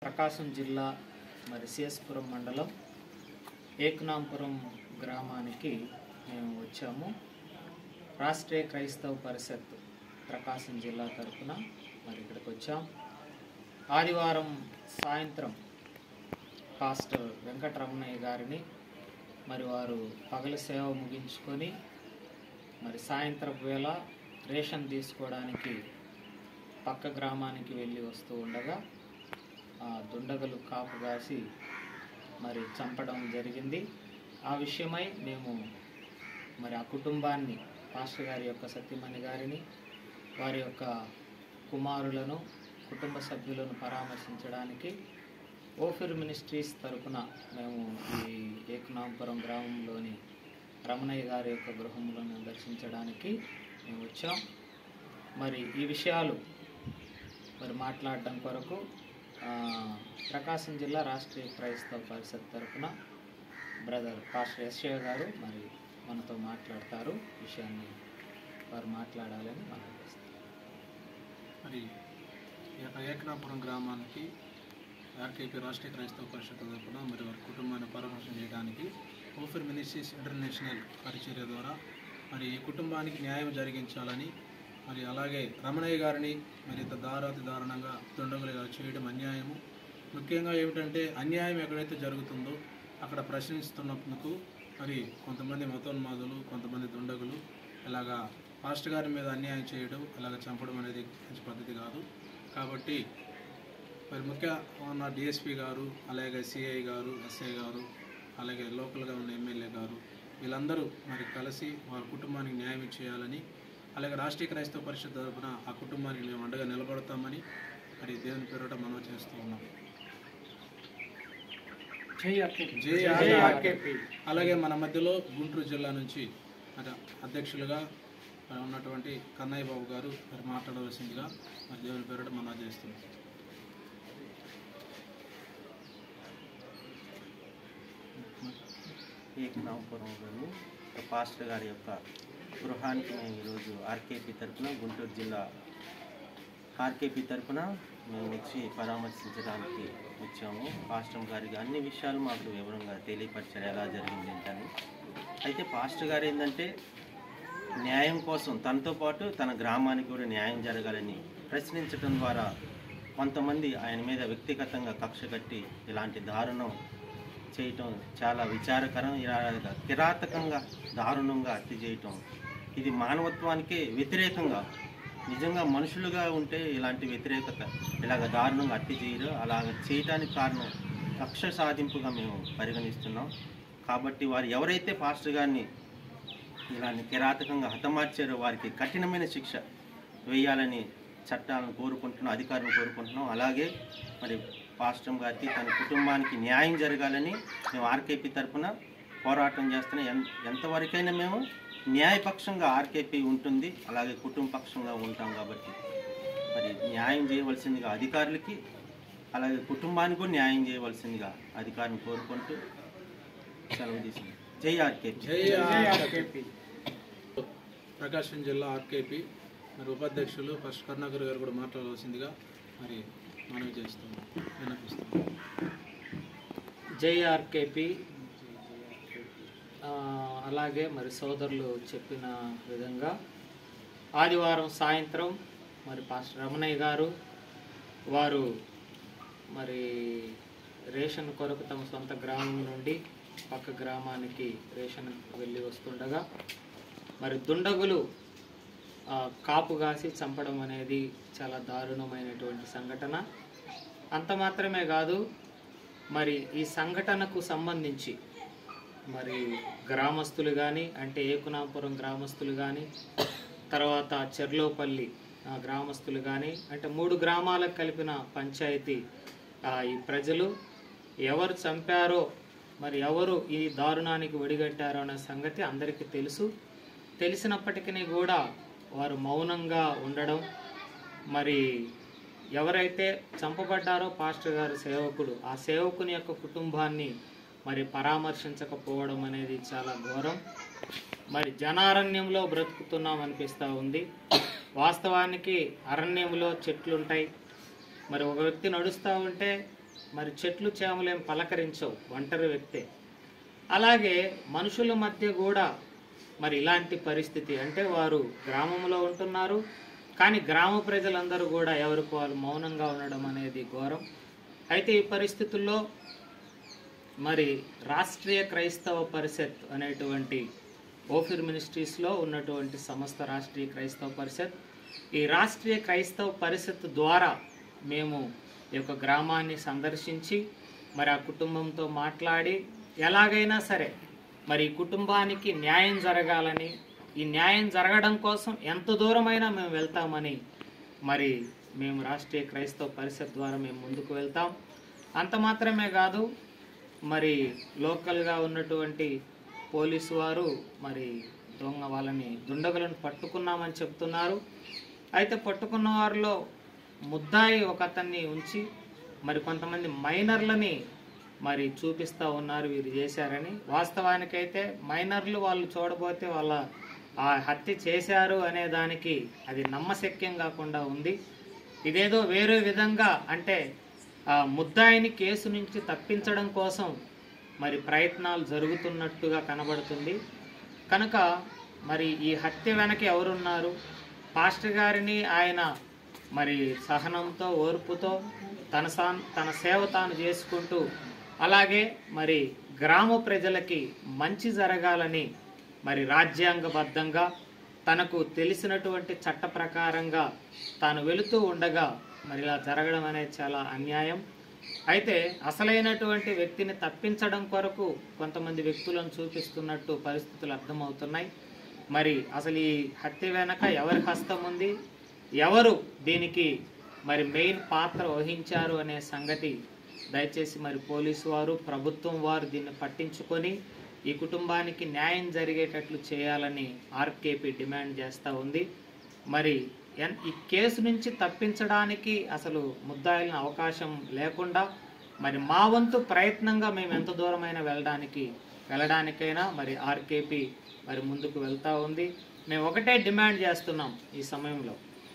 ప్రకాశం జిల్లా మరి సిఎస్పురం మండలం ఏకనాంపురం గ్రామానికి మేము వచ్చాము రాష్ట్రీయ క్రైస్తవ పరిషత్ ప్రకాశం జిల్లా తరఫున మరి ఇక్కడికి వచ్చాం ఆదివారం సాయంత్రం పాస్టర్ వెంకటరమణయ్య గారిని మరి వారు పగల సేవ ముగించుకొని మరి సాయంత్రం వేళ రేషన్ తీసుకోవడానికి పక్క గ్రామానికి వెళ్ళి వస్తూ ఉండగా ఆ దుండగలు కాపు కాసి మరి చంపడం జరిగింది ఆ విషయమై మేము మరి ఆ కుటుంబాన్ని పాస్టర్ గారి యొక్క సత్యమణి గారిని వారి యొక్క కుమారులను కుటుంబ సభ్యులను పరామర్శించడానికి ఓఫిర్ మినిస్ట్రీస్ తరపున మేము ఈ ఏకనాపురం గ్రామంలోని రమణయ్య గారి యొక్క గృహములను దర్శించడానికి మేము వచ్చాం మరి ఈ విషయాలు మరి మాట్లాడడం కొరకు ఆ, ప్రకాశం జిల్లా రాష్ట్రీయ క్రైస్తవ పరిషత్ తరపున బ్రదర్ పాస్టర్ ఎస్ఏ గారు మరి మనతో మాట్లాడతారు విషయాన్ని వారు మాట్లాడాలని మనం చేస్తాం మరి ఈ యొక్క ఏకనాపురం గ్రామానికి ఆర్కేపీ రాష్ట్రీయ క్రైస్తవ పరిషత్ తరఫున మరి వారి కుటుంబాన్ని పరామర్శన చేయడానికి ఓఫర్ మినిస్ట్రీస్ ఇంటర్నేషనల్ పరిచర్య ద్వారా మరి ఈ కుటుంబానికి న్యాయం జరిగించాలని మరి అలాగే రమణయ్య గారిని మరి ఇంత దారాతి దారుణంగా దుండగులుగా చేయడం అన్యాయము ముఖ్యంగా ఏమిటంటే అన్యాయం ఎక్కడైతే జరుగుతుందో అక్కడ ప్రశ్నిస్తున్నందుకు మరి కొంతమంది మతోన్మాదులు కొంతమంది దుండగులు ఇలాగా పాస్టర్ గారి మీద అన్యాయం చేయడం ఇలాగ చంపడం అనేది మంచి పద్ధతి కాదు కాబట్టి మరి ముఖ్య ఉన్న డిఎస్పి గారు అలాగే సిఐ గారు ఎస్ఐ గారు అలాగే లోకల్గా ఉన్న ఎమ్మెల్యే గారు వీళ్ళందరూ మరి కలిసి వారి కుటుంబానికి న్యాయం చేయాలని అలాగే రాష్ట్రీయ క్రైస్తవ పరిషత్ తరపున ఆ కుటుంబానికి మేము అండగా నిలబడతామని మరి దేవుని పేరుట మనం చేస్తూ ఉన్నాం జై ఆర్కేపీ. అలాగే మన మధ్యలో గుంటూరు జిల్లా నుంచి మరి అధ్యక్షులుగా మరి ఉన్నటువంటి కన్నయ్య బాబు గారు మరి మాట్లాడవలసిందిగా మరి దేవుని పేరుట మనం చేస్తున్నాం ఏకనాపురంలోని పాస్టర్ గారి యొక్క గృహానికి మేము ఈరోజు ఆర్కేపీ తరఫున గుంటూరు జిల్లా ఆర్కేపీ తరఫున మేము వచ్చి పరామర్శించడానికి వచ్చాము పాస్టర్ గారికి అన్ని విషయాలు మాకు వివరంగా తెలియపరిచారు ఎలా జరిగింది ఏంటని అయితే పాస్టర్ గారు ఏంటంటే న్యాయం కోసం తనతో పాటు తన గ్రామానికి కూడా న్యాయం జరగాలని ప్రశ్నించడం ద్వారా కొంతమంది ఆయన మీద వ్యక్తిగతంగా కక్ష కట్టి ఇలాంటి దారుణం చేయటం చాలా విచారకరం ఇలాగ కిరాతకంగా దారుణంగా హత్య చేయటం ఇది మానవత్వానికే వ్యతిరేకంగా నిజంగా మనుషులుగా ఉంటే ఇలాంటి వ్యతిరేకత ఇలాగ దారుణంగా హత్య చేయరు అలాగ చేయటానికి కారణం కక్ష సాధింపుగా మేము పరిగణిస్తున్నాం కాబట్టి వారు ఎవరైతే పాస్టర్ గారిని ఇలాంటి కిరాతకంగా హతమార్చారో వారికి కఠినమైన శిక్ష వేయాలని చట్టాలను కోరుకుంటున్నాం అధికారులను కోరుకుంటున్నాం అలాగే మరి పాస్టమ్ గారికి తన కుటుంబానికి న్యాయం జరగాలని మేము ఆర్కేపీ తరఫున పోరాటం చేస్తున్న ఎన్- ఎంతవరకైనా మేము న్యాయపక్షంగా ఆర్కేపీ ఉంటుంది అలాగే కుటుంబ పక్షంగా ఉంటాం కాబట్టి మరి న్యాయం చేయవలసిందిగా అధికారులకి అలాగే కుటుంబానికి కూడా న్యాయం చేయవలసిందిగా అధికారిని కోరుకుంటూ సెలవు తీసుకుంటాం జై ఆర్కేపీ జై ఆర్కేపీ ప్రకాశం జిల్లా ఆర్కేపీ మరి ఉపాధ్యక్షులు ఫస్ట్ కరుణాకర్ గారు కూడా మాట్లాడవలసిందిగా మరి మనవి చేస్తున్నాం విన్నపిస్తున్నాం జేఆర్కేపి అలాగే మరి సోదరులు చెప్పిన విధంగా ఆదివారం సాయంత్రం మరి పాస్టర్ రమణయ్య గారు వారు మరి రేషన్ కొరకు తమ సొంత గ్రామం నుండి పక్క గ్రామానికి రేషన్ వెళ్ళి వస్తుండగా మరి దుండగులు ఆ, కాపు కాసి చంపడం అనేది చాలా దారుణమైనటువంటి సంఘటన అంత మాత్రమే కాదు మరి ఈ సంఘటనకు సంబంధించి మరి గ్రామస్తులు కానీ అంటే ఏకునాపురం గ్రామస్తులు కానీ తర్వాత చెర్లోపల్లి ఆ, గ్రామస్తులు కానీ అంటే మూడు గ్రామాలకు కలిపిన పంచాయతీ ఆ, ఈ ప్రజలు ఎవరు చంపారో మరి ఎవరు ఈ దారుణానికి ఒడిగట్టారో అనే సంగతి అందరికీ తెలుసు తెలిసినప్పటికీ కూడా వారు మౌనంగా ఉండడం మరి ఎవరైతే చంపబడ్డారో పాస్టర్ గారు సేవకుడు ఆ సేవకుని యొక్క కుటుంబాన్ని మరి పరామర్శించకపోవడం అనేది చాలా ఘోరం మరి జనారణ్యంలో బ్రతుకుతున్నాం అనిపిస్తూ ఉంది వాస్తవానికి అరణ్యంలో చెట్లుంటాయి మరి ఒక వ్యక్తి నడుస్తూ ఉంటే మరి చెట్లు చేమలేం పలకరించవు ఒంటరి వ్యక్తే అలాగే మనుషుల మధ్య కూడా మరి ఇలాంటి పరిస్థితి అంటే వారు గ్రామంలో ఉంటున్నారు కానీ గ్రామ ప్రజలందరూ కూడా ఎవరికి వాళ్ళు మౌనంగా ఉండడం అనేది ఘోరం అయితే ఈ పరిస్థితుల్లో మరి రాష్ట్రీయ క్రైస్తవ పరిషత్ అనేటువంటి ఓఫిర్ మినిస్ట్రీస్లో ఉన్నటువంటి సంస్థ రాష్ట్రీయ క్రైస్తవ పరిషత్ ఈ రాష్ట్రీయ క్రైస్తవ పరిషత్ ద్వారా మేము ఈ యొక్క గ్రామాన్ని సందర్శించి మరి ఆ కుటుంబంతో మాట్లాడి ఎలాగైనా సరే మరి ఈ కుటుంబానికి న్యాయం జరగాలని ఈ న్యాయం జరగడం కోసం ఎంత దూరమైనా మేము వెళ్తామని మరి మేము రాష్ట్రీయ క్రైస్తవ పరిషత్ ద్వారా మేము ముందుకు వెళ్తాం అంత మాత్రమే కాదు మరి లోకల్గా ఉన్నటువంటి పోలీసు వారు మరి దొంగ వాళ్ళని దుండగులను పట్టుకున్నామని చెప్తున్నారు అయితే పట్టుకున్న వారిలో ముద్దాయి ఒక అతన్ని ఉంచి మరి కొంతమంది మైనర్లని మరి చూపిస్తూ ఉన్నారు వీరు చేశారని వాస్తవానికైతే మైనర్లు వాళ్ళు చూడబోతే వాళ్ళ ఆ హత్య చేశారు అనే దానికి అది నమ్మశక్యం కాకుండా ఉంది ఇదేదో వేరే విధంగా అంటే ఆ ముద్దాయిని కేసు నుంచి తప్పించడం కోసం మరి ప్రయత్నాలు జరుగుతున్నట్టుగా కనబడుతుంది కనుక మరి ఈ హత్య వెనక ఎవరున్నారు పాస్టర్ గారిని ఆయన మరి సహనంతో ఓర్పుతో తన సా తన సేవ తాను చేసుకుంటూ అలాగే మరి గ్రామ ప్రజలకి మంచి జరగాలని మరి రాజ్యాంగబద్ధంగా తనకు తెలిసినటువంటి చట్ట ప్రకారంగా తాను వెళుతూ ఉండగా మరి ఇలా జరగడం అనేది చాలా అన్యాయం అయితే అసలైనటువంటి వ్యక్తిని తప్పించడం కొరకు కొంతమంది వ్యక్తులను చూపిస్తున్నట్టు పరిస్థితులు అర్థమవుతున్నాయి మరి అసలు ఈ హత్య వెనక ఎవరి హస్తం ఉంది ఎవరు దీనికి మరి మెయిన్ పాత్ర వహించారు అనే సంగతి దయచేసి మరి పోలీసు వారు ప్రభుత్వం వారు దీన్ని పట్టించుకొని ఈ కుటుంబానికి న్యాయం జరిగేటట్లు చేయాలని ఆర్కేపీ డిమాండ్ చేస్తూ ఉంది మరి ఎన్- ఈ కేసు నుంచి తప్పించడానికి అసలు ముద్దాయిలను అవకాశం లేకుండా మరి మా వంతు ప్రయత్నంగా మేము ఎంత దూరమైనా వెళ్ళడానికి వెళ్ళడానికైనా మరి ఆర్కేపీ మరి ముందుకు వెళ్తూ ఉంది మేము ఒకటే డిమాండ్ చేస్తున్నాం ఈ సమయంలో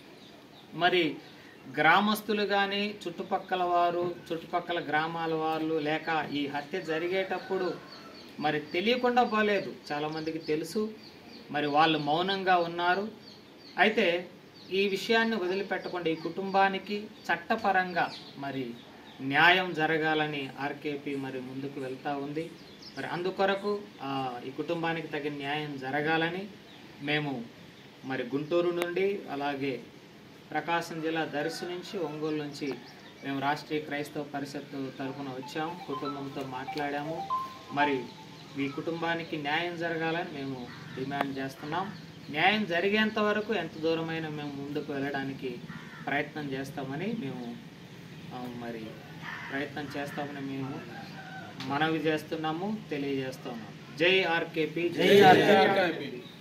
మరి గ్రామస్తులు కానీ చుట్టుపక్కల వారు చుట్టుపక్కల గ్రామాల వాళ్ళు లేక ఈ హత్య జరిగేటప్పుడు మరి తెలియకుండా పోలేదు చాలామందికి తెలుసు మరి వాళ్ళు మౌనంగా ఉన్నారు అయితే ఈ విషయాన్ని వదిలిపెట్టకుండా ఈ కుటుంబానికి చట్టపరంగా మరి న్యాయం జరగాలని ఆర్కేపీ మరి ముందుకు వెళ్తూ ఉంది మరి అందుకొరకు ఆ, ఈ కుటుంబానికి తగిన న్యాయం జరగాలని మేము మరి గుంటూరు నుండి అలాగే ప్రకాశం జిల్లా దర్శి నుంచి ఒంగోలు నుంచి మేము రాష్ట్రీయ క్రైస్తవ పరిషత్ తరఫున వచ్చాము కుటుంబంతో మాట్లాడాము మరి ఈ కుటుంబానికి న్యాయం జరగాలని మేము డిమాండ్ చేస్తున్నాం న్యాయం జరిగేంత వరకు ఎంత దూరమైనా మేము ముందుకు వెళ్ళడానికి ప్రయత్నం చేస్తామని మేము ఆ, మరి ప్రయత్నం చేస్తామని మేము మనవి చేస్తున్నాము తెలియజేస్తున్నాము జై ఆర్కేపీ జై ఆర్కేపీ. ఆర్కేపీ.